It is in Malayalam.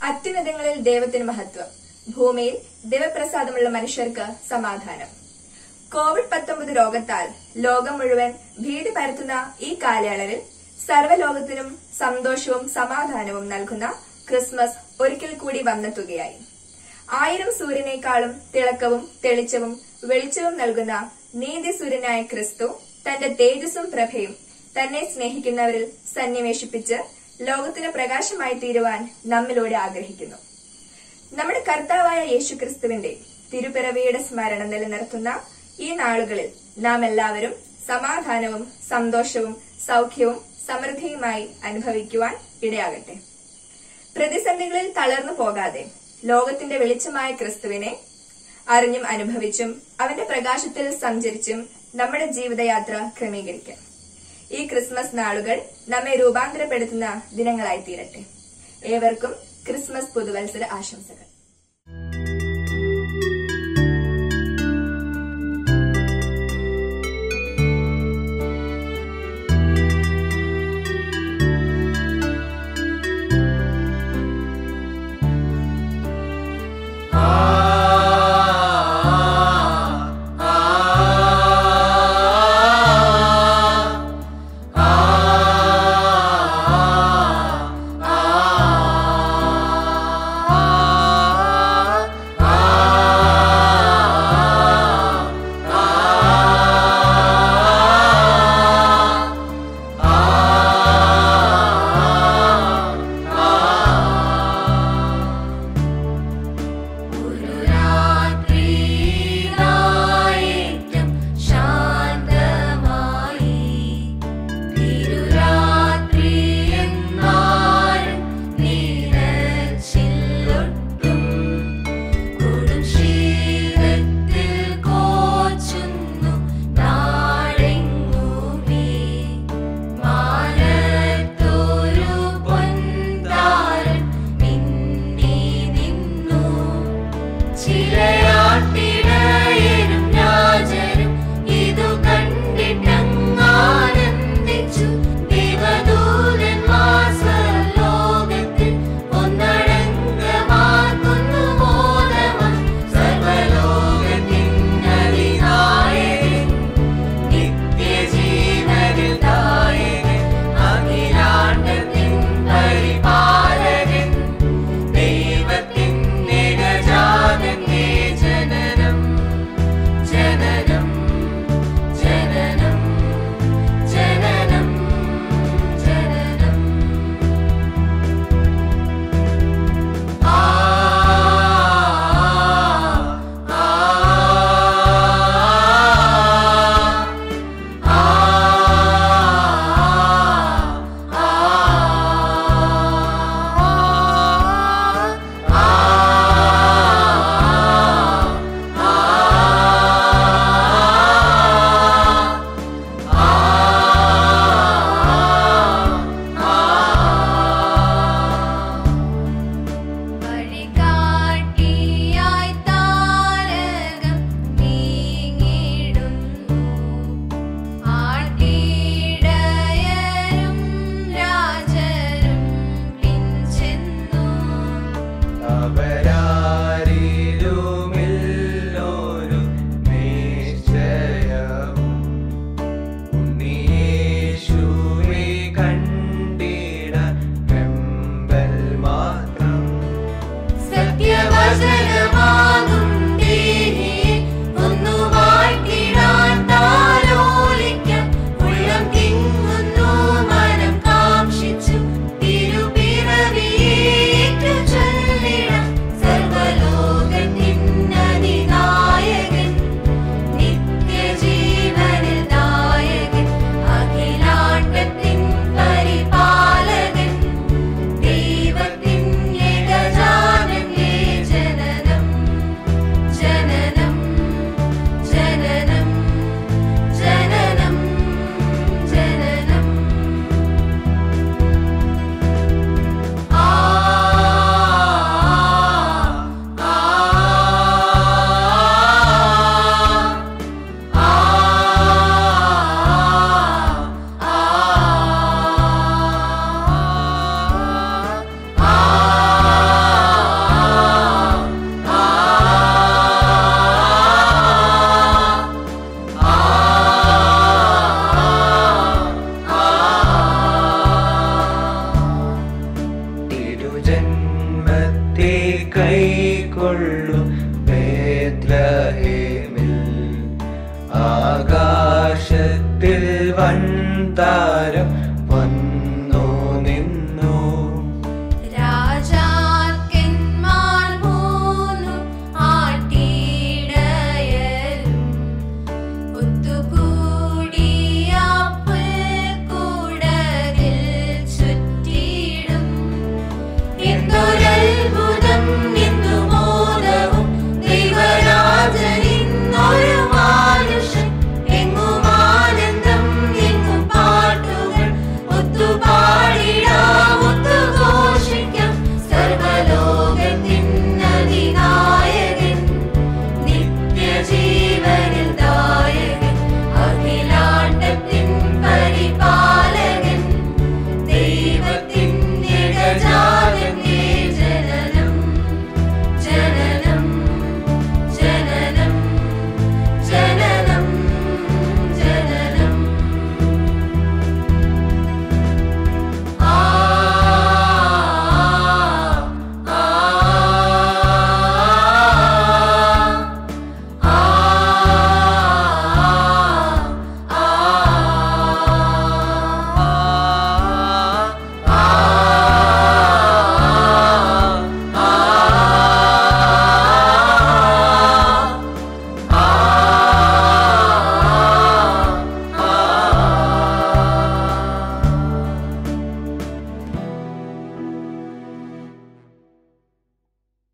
അത്യുന്നതങ്ങളിൽ ദൈവത്തിന് മഹത്വം ഭൂമിയിൽ ദൈവപ്രസാദമുള്ള മനുഷ്യർക്ക് സമാധാനം കോവിഡ് പത്തൊമ്പത് രോഗത്താൽ ലോകം മുഴുവൻ ഭീതി പരത്തുന്ന ഈ കാലയളവിൽ സർവ്വലോകത്തിനും സന്തോഷവും സമാധാനവും നൽകുന്ന ക്രിസ്മസ് ഒരിക്കൽ കൂടി വന്നെത്തുകയായി ആയിരം സൂര്യനേക്കാളും തിളക്കവും തെളിച്ചവും വെളിച്ചവും നൽകുന്ന നീതിസൂര്യനായ ക്രിസ്തു തന്റെ തേജസ്സും പ്രഭയും തന്നെ സ്നേഹിക്കുന്നവരിൽ സന്നിവേശിപ്പിച്ച് ലോകത്തിന് പ്രകാശമായി തീരുവാൻ നമ്മിലൂടെ ആഗ്രഹിക്കുന്നു നമ്മുടെ കർത്താവായ യേശുക്രിസ്തുവിന്റെ തിരുപ്പിറവിയുടെ സ്മരണ നിലനിർത്തുന്ന ഈ നാളുകളിൽ നാം എല്ലാവരും സമാധാനവും സന്തോഷവും സൗഖ്യവും സമൃദ്ധിയുമായി അനുഭവിക്കുവാൻ ഇടയാകട്ടെ പ്രതിസന്ധികളിൽ തളർന്നു പോകാതെ ലോകത്തിന്റെ വെളിച്ചമായ ക്രിസ്തുവിനെ അറിഞ്ഞും അനുഭവിച്ചും അവന്റെ പ്രകാശത്തിൽ സഞ്ചരിച്ചും നമ്മുടെ ജീവിതയാത്ര ക്രമീകരിക്കാം ഈ ക്രിസ്മസ് നാളുകൾ നമ്മെ രൂപാന്തരപ്പെടുത്തുന്ന ദിനങ്ങളായി തീരട്ടെ ഏവർക്കും ക്രിസ്മസ് പുതുവത്സര ആശംസകൾ ഒരു രാത്രിയിലായേറ്റം ശാന്തമായി തിരുരാത്രിയെന്നാലും നീരച്ചില്ലൊട്ടും കൊടും ശീതത്തിൽ കോച്ചുന്നു നാടെങ്ങുമേ മാനത്തൊരു പൊൻതാരൻ മിന്നി നിന്നു ചിലയാട്ടിടയരും രാജരും ഇതു കണ്ടിട്ടങ്ങാനന്ദിച്ചു ദേവദൂതന്മാർ സ്വർലോകത്തിൽ ഒന്നടങ്കമാക്കുന്നു മോദമായി സർവലോകത്തിൻ അതിനായകൻ നിത്യജീവനിൽ ദായകൻ അഖിലാണ്ടത്തിൻ പരിപാലകൻ ദൈവത്തിൻ നികജാതന്റെ ജനനം ജനനം ജനനം ജനനം ജനനം ആ ആ ആ വഴികാട്ടിയായി താരകം നീങ്ങിടുന്നു ആട്ടിടയരും രാജരും പിൻചെന്നു അവരാരിലുമില്ലോരു നിശ്ചയവും ഉണ്ണിയേശുവെ കണ്ടിടാൻ വെമ്പൽ മാത്രം സത്യവചനമാകും ദേഹിയെ ഒന്നു വാഴ്ത്തിടാൻ താലോലിക്കാൻ ഉള്ളം തിങ്ങുന്നു മനം കാക്ഷിച്ചു തിരുപ്പിറവിയേറ്റു ചൊല്ലിടാം ജന്മത്തെ കൈക്കൊള്ളും ബേത്ലഹേമിൽ ആകാശത്തിൽ വൻതാരം